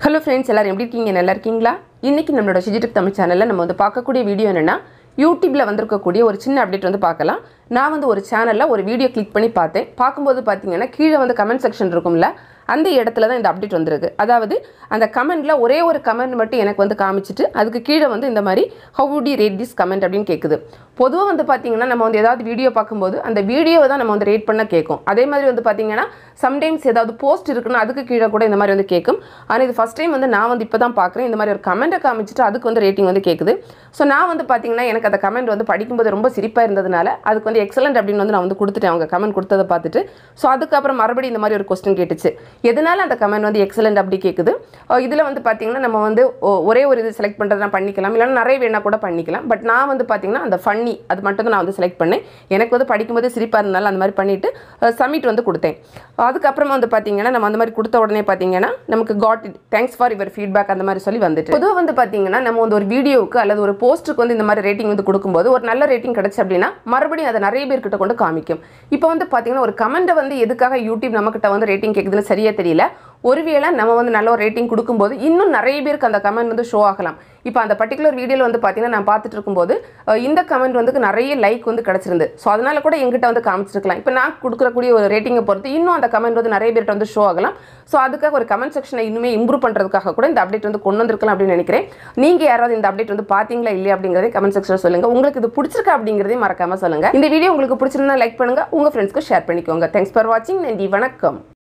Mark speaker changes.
Speaker 1: hello friends எல்லாரும் எப்படி இருக்கீங்க நல்லா இருக்கீங்களா இன்றைக்கி நம்மளோட டிஜிடெக் தமிழ் சேனலில் நம்ம வந்து பார்க்கக்கூடிய வீடியோ என்னென்னா யூடியூப்பில் வந்திருக்கக்கூடிய ஒரு சின்ன அப்டேட் வந்து பார்க்கலாம் நான் வந்து ஒரு சேனலில் ஒரு வீடியோ கிளிக் பண்ணி பார்த்தேன் பார்க்கும்போது பார்த்தீங்கன்னா கீழே வந்து கமெண்ட் செக்ஷன் இருக்கும்ல அந்த இடத்துல தான் இந்த அப்டேட் வந்திருக்கு அதாவது அந்த கமெண்ட்டில் ஒரே ஒரு கமெண்ட் மட்டும் எனக்கு வந்து காமிச்சிட்டு அதுக்கு கீழே வந்து இந்த மாதிரி how would you rate this comment அப்படின்னு கேட்குது பொதுவாக வந்து பார்த்தீங்கன்னா நம்ம வந்து ஏதாவது வீடியோ பார்க்கும்போது அந்த வீடியோவை தான் நம்ம வந்து ரேட் பண்ண கேட்கும் அதே மாதிரி வந்து பார்த்தீங்கன்னா சம்டைம்ஸ் ஏதாவது போஸ்ட் இருக்குன்னா அதுக்கு கீழே கூட இந்த மாதிரி வந்து கேட்கும் ஆனால் இது ஃபஸ்ட் டைம் வந்து நான் வந்து இப்போ தான் பார்க்குறேன் இந்த மாதிரி ஒரு கமெண்ட்டை காமிச்சிட்டு அதுக்கு வந்து ரேட்டிங் வந்து கேட்குது ஸோ நான் வந்து பார்த்தீங்கன்னா எனக்கு அந்த கமெண்ட் வந்து படிக்கும்போது ரொம்ப சிரிப்பாக இருந்ததுனால அதுக்கு வந்து எக்ஸலண்ட் அப்படின்னு வந்து நான் வந்து கொடுத்துட்டேன் அவங்க கமெண்ட் கொடுத்ததை பார்த்துட்டு ஸோ அதுக்கப்புறம் மறுபடியும் இந்த மாதிரி ஒரு கொஸ்டின் கேட்டுச்சு எதனால அந்த கமெண்ட் வந்து எக்ஸலண்ட் அப்படி கேட்குது இதில் வந்து பார்த்தீங்கன்னா நம்ம வந்து ஒ- ஒரே ஒரு இது செலக்ட் பண்ணுறதுனா பண்ணிக்கலாம் இல்லைன்னா நிறைய வேணா கூட பண்ணிக்கலாம் பட் நான் வந்து பார்த்தீங்கன்னா அந்த ஃபன்னி அது மட்டும் தான் நான் வந்து செலக்ட் பண்ணேன் எனக்கு வந்து படிக்கும்போது சிரிப்பாக இருந்தாலும் அந்த மாதிரி பண்ணிவிட்டு சப்மிட் வந்து கொடுத்தேன் அதுக்கப்புறமா வந்து பார்த்தீங்கன்னா நம்ம அந்த மாதிரி கொடுத்த உடனே பார்த்தீங்கன்னா நமக்கு got it thanks for your feedback அந்த மாதிரி சொல்லி வந்துட்டு பொதுவாக வந்து பார்த்தீங்கன்னா நம்ம வந்து ஒரு வீடியோவுக்கு அல்லது ஒரு போஸ்ட்டுக்கு வந்து இந்த மாதிரி ரேட்டிங் வந்து கொடுக்கும்போது ஒரு நல்ல ரேட்டிங் கிடச்சி அப்படின்னா மறுபடியும் அதை நிறைய பேர்கிட்ட கொண்டு காமிக்கும் இப்போ வந்து பார்த்தீங்கன்னா ஒரு கமெண்ட்டை வந்து எதுக்காக யூடியூப் நம்மக்கிட்ட வந்து ரேட்டிங் கேட்குதுன்னு சரியா தெரியல ஒருவேளை நம்ம வந்து நல்ல ஒரு ரேட்டிங் கொடுக்கும்போது இன்னும் நிறைய பேருக்கு அந்த கமெண்ட் வந்து ஷோ ஆகலாம் இப்போ அந்த பர்டிகுலர் வீடியோவில் வந்து பார்த்தீங்கன்னா நான் பார்த்துட்டு இருக்கும்போது அஹ், இந்த கமெண்ட் வந்து நிறைய லைக் வந்து கிடச்சிருந்து ஸோ அதனால கூட எங்கிட்ட வந்து காமிச்சிருக்கலாம் இப்போ நான் கொடுக்கக்கூடிய ஒரு ரேட்டிங்கை பொறுத்து இன்னும் அந்த கமெண்ட் வந்து நிறைய பேர்கிட்ட வந்து ஷோ ஆகலாம் ஸோ அதுக்காக ஒரு கமெண்ட் செக்ஷனை இன்னுமே இம்ப்ரூவ் பண்ணுறதுக்காக கூட இந்த அப்டேட் வந்து கொண்டு வந்திருக்கலாம் அப்படின்னு நினைக்கிறேன் நீங்கள் யாராவது இந்த அப்டேட் வந்து பார்த்தீங்களா இல்லையா அப்படிங்கிறதே கமெண்ட் செக்ஷன் சொல்லுங்கள் உங்களுக்கு இது பிடிச்சிருக்கா அப்படிங்கிறதையும் மறக்காம சொல்லுங்கள் இந்த வீடியோ உங்களுக்கு பிடிச்சிருந்தா லைக் பண்ணுங்கள் உங்கள் ஃப்ரெண்ட்ஸ்க்கு ஷேர் பண்ணிக்கோங்க தேங்க்ஸ் ஃபார் வாட்சிங் நன்றி வணக்கம்